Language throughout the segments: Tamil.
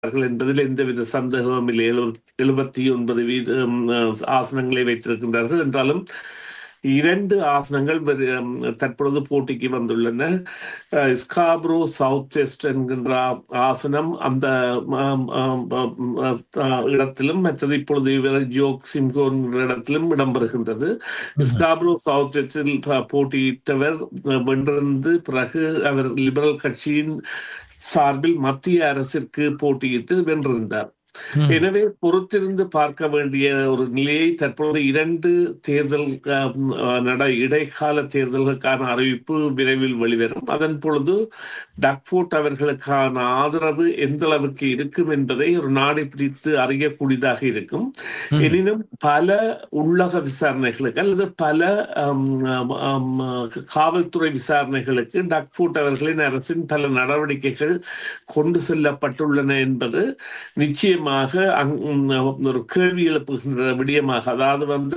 இருக்கிறார்கள் என்பதில் எந்தவித சந்தேகமும் இல்லை எழுபத்தி ஒன்பது வீதம் ஆசனங்களை வைத்திருக்கின்றார்கள் என்றாலும் இரண்டு ஆசனங்கள் தற்பொழுது போட்டிக்கு வந்துள்ளன ஸ்காப்ரோ சவுத் வெஸ்ட் என்கின்ற ஆசனம் அந்த இடத்திலும் மற்றது இப்பொழுது ஜோக் சிம்கோ என்கிற இடத்திலும் இடம்பெறுகின்றது ஸ்காப்ரோ சவுத் வெஸ்டில் போட்டியிட்டவர் வென்றிருந்து பிறகு அவர் லிபரல் கட்சியின் சார்பில் மத்திய அரசிற்கு போட்டியிட்டு வென்றிருந்தார் எனவே பொறுத்திருந்து பார்க்க வேண்டிய ஒரு நிலையை தற்போது இரண்டு தேர்தல் நட இடைக்கால தேர்தல்களுக்கான அறிவிப்பு விரைவில் வெளிவரும் அதன் பொழுது டக்ஃபோர்ட் அவர்களுக்கான ஆதரவு எந்த அளவுக்கு இருக்கும் என்பதை ஒரு நாடு பிடித்து அறியக்கூடியதாக இருக்கும் எனினும் பல உள்ளக விசாரணைகளுக்கு அல்லது பல காவல்துறை விசாரணைகளுக்கு டக்ஃபோர்ட் அவர்களின் அரசின் பல நடவடிக்கைகள் கொண்டு செல்லப்பட்டுள்ளன என்பது நிச்சயம் நிச்சயமாக ஒரு கேள்வி எழுப்புகின்ற விடயமாக அதாவது வந்து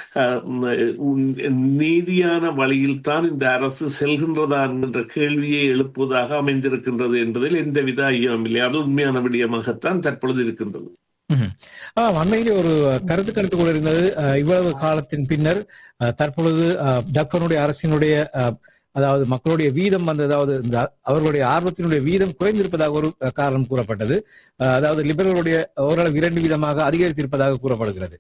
நீதியான வழியில் தான் இந்த அரசு செல்கின்றதா என்கின்ற கேள்வியை எழுப்புவதாக அமைந்திருக்கின்றது என்பதில் எந்தவித ஐயமும் இல்லை அது உண்மையான விடயமாகத்தான் தற்பொழுது இருக்கின்றது அண்மையிலே ஒரு கருத்து கணித்து கூட இருந்தது இவ்வளவு காலத்தின் பின்னர் தற்பொழுது டாக்டருடைய அரசினுடைய அதாவது மக்களுடைய வீதம் வந்து அதாவது இந்த அவர்களுடைய ஆர்வத்தினுடைய வீதம் குறைந்திருப்பதாக ஒரு காரணம் கூறப்பட்டது அதாவது லிபரலுடைய ஓரளவு இரண்டு வீதமாக அதிகரித்திருப்பதாக கூறப்படுகிறது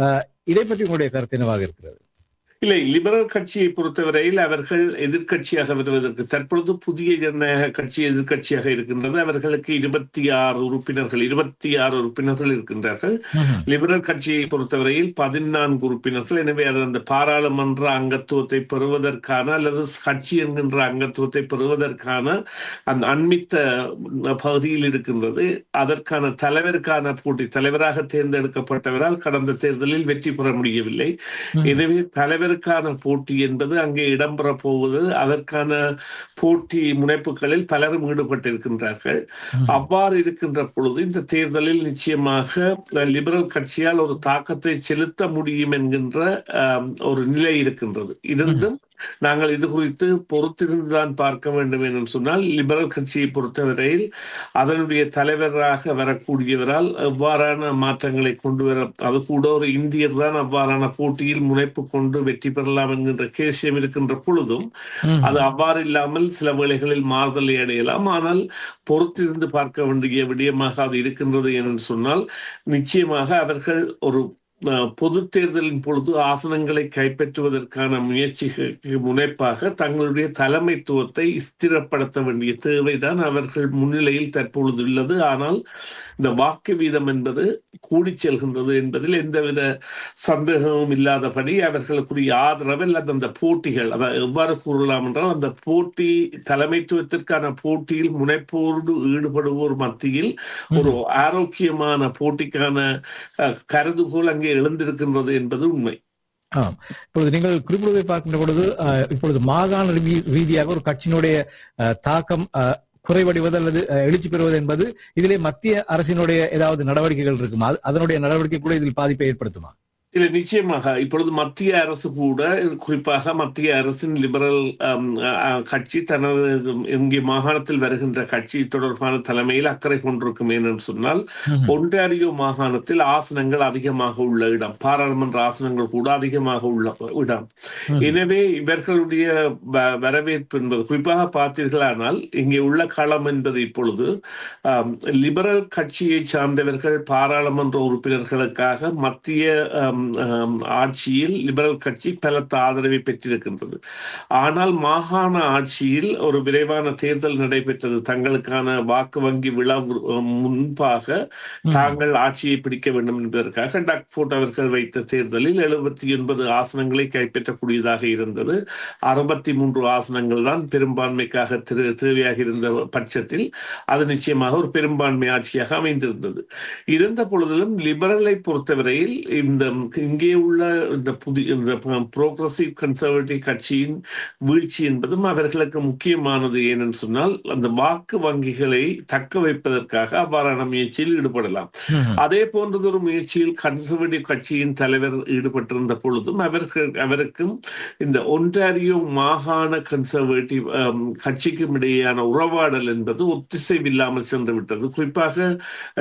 இதை பற்றி உங்களுடைய கருத்து என்னவாக இருக்கிறது இல்லை லிபரல் கட்சியை பொறுத்தவரையில் அவர்கள் எதிர்கட்சியாக வருவதற்கு தற்பொழுது புதிய ஜனநாயக கட்சி எதிர்கட்சியாக இருக்கின்றது அவர்களுக்கு இருபத்தி ஆறு உறுப்பினர்கள் இருபத்தி ஆறு உறுப்பினர்கள் இருக்கின்றார்கள் லிபரல் கட்சியை பொறுத்தவரையில் பதினான்கு உறுப்பினர்கள் எனவே அது அந்த பாராளுமன்ற அங்கத்துவத்தை பெறுவதற்கான அல்லது கட்சி என்கின்ற அங்கத்துவத்தை பெறுவதற்கான அந்த அண்மித்த பகுதியில் இருக்கின்றது அதற்கான தலைவருக்கான போட்டி தலைவராக தேர்ந்தெடுக்கப்பட்டவரால் கடந்த தேர்தலில் வெற்றி பெற முடியவில்லை எனவே தலைவர் தலைவருக்கான போட்டி என்பது அங்கே இடம்பெற போவது அதற்கான போட்டி முனைப்புகளில் பலரும் ஈடுபட்டிருக்கின்றார்கள் அவ்வாறு இருக்கின்ற பொழுது இந்த தேர்தலில் நிச்சயமாக லிபரல் கட்சியால் ஒரு தாக்கத்தை செலுத்த முடியும் என்கின்ற ஒரு நிலை இருக்கின்றது இருந்தும் நாங்கள் இது குறித்து பொறுத்திருந்துதான் பார்க்க வேண்டும் என்று சொன்னால் லிபரல் கட்சியை பொறுத்தவரையில் அதனுடைய தலைவராக வரக்கூடியவரால் எவ்வாறான மாற்றங்களை கொண்டு வர அது கூட ஒரு இந்தியர் தான் அவ்வாறான போட்டியில் முனைப்பு கொண்டு வெற்றி பெறலாம் என்கின்ற கேசியம் இருக்கின்ற பொழுதும் அது அவ்வாறு இல்லாமல் சில வேளைகளில் மாறுதலை அடையலாம் ஆனால் பொறுத்திருந்து பார்க்க வேண்டிய விடயமாக அது இருக்கின்றது என்று சொன்னால் நிச்சயமாக அவர்கள் ஒரு பொது தேர்தலின் பொழுது ஆசனங்களை கைப்பற்றுவதற்கான முயற்சிகளுக்கு முனைப்பாக தங்களுடைய தலைமைத்துவத்தை ஸ்திரப்படுத்த வேண்டிய தேவைதான் அவர்கள் முன்னிலையில் தற்பொழுது உள்ளது ஆனால் இந்த வாக்கு வீதம் என்பது கூடி செல்கின்றது என்பதில் எந்தவித சந்தேகமும் இல்லாதபடி அவர்களுக்குரிய ஆதரவு அல்லது அந்த போட்டிகள் அதை எவ்வாறு கூறலாம் என்றால் அந்த போட்டி தலைமைத்துவத்திற்கான போட்டியில் முனைப்போடு ஈடுபடுவோர் மத்தியில் ஒரு ஆரோக்கியமான போட்டிக்கான கருதுகோள் அங்கே எழுந்திருக்கின்றது என்பது உண்மை ஆம் இப்பொழுது நீங்கள் குறிப்பிடுவதை பார்க்கின்ற பொழுது இப்பொழுது மாகாண ரீதியாக ஒரு கட்சியினுடைய தாக்கம் குறைவடைவது அல்லது எழுச்சி பெறுவது என்பது இதிலே மத்திய அரசினுடைய ஏதாவது நடவடிக்கைகள் இருக்குமா அதனுடைய நடவடிக்கை கூட இதில் பாதிப்பை ஏற்படுத்துமா இல்லை நிச்சயமாக இப்பொழுது மத்திய அரசு கூட குறிப்பாக மத்திய அரசின் லிபரல் கட்சி தனது இங்கே மாகாணத்தில் வருகின்ற கட்சி தொடர்பான தலைமையில் அக்கறை கொண்டிருக்கும் என்று சொன்னால் ஒன்டாரியோ மாகாணத்தில் ஆசனங்கள் அதிகமாக உள்ள இடம் பாராளுமன்ற ஆசனங்கள் கூட அதிகமாக உள்ள இடம் எனவே இவர்களுடைய வரவேற்பு என்பது குறிப்பாக பார்த்தீர்களானால் இங்கே உள்ள களம் என்பது இப்பொழுது லிபரல் கட்சியை சார்ந்தவர்கள் பாராளுமன்ற உறுப்பினர்களுக்காக மத்திய ஆட்சியில் லிபரல் கட்சி பலத்த ஆதரவை பெற்றிருக்கின்றது ஆனால் மாகாண ஆட்சியில் ஒரு விரைவான தேர்தல் நடைபெற்றது தங்களுக்கான வாக்கு வங்கி விழா முன்பாக தாங்கள் ஆட்சியை பிடிக்க வேண்டும் என்பதற்காக டக்ஃபோர்ட் அவர்கள் வைத்த தேர்தலில் எழுபத்தி ஒன்பது ஆசனங்களை கைப்பற்றக்கூடியதாக இருந்தது அறுபத்தி மூன்று ஆசனங்கள் தான் பெரும்பான்மைக்காக தேவையாக இருந்த பட்சத்தில் அது நிச்சயமாக ஒரு பெரும்பான்மை ஆட்சியாக அமைந்திருந்தது இருந்த பொழுதிலும் லிபரலை பொறுத்தவரையில் இந்த இங்கே உள்ள இந்த புதிய இந்த புரோக்ரசிவ் கன்சர்வேட்டிவ் கட்சியின் வீழ்ச்சி என்பதும் அவர்களுக்கு முக்கியமானது ஏனென்று சொன்னால் அந்த வாக்கு வங்கிகளை தக்க வைப்பதற்காக அவ்வாறான முயற்சியில் ஈடுபடலாம் ம். அதே போன்றதொரு முயற்சியில் கன்சர்வேட்டிவ் கட்சியின் தலைவர் ஈடுபட்டிருந்த பொழுதும் அவருக்கு அவருக்கும் இந்த ஒன்டாரியோ மாகாண கன்சர்வேட்டிவ் ஆம், கட்சிக்கும் இடையேயான உறவாடல் என்பது ஒத்திசைவில்லாமல் சென்று விட்டது குறிப்பாக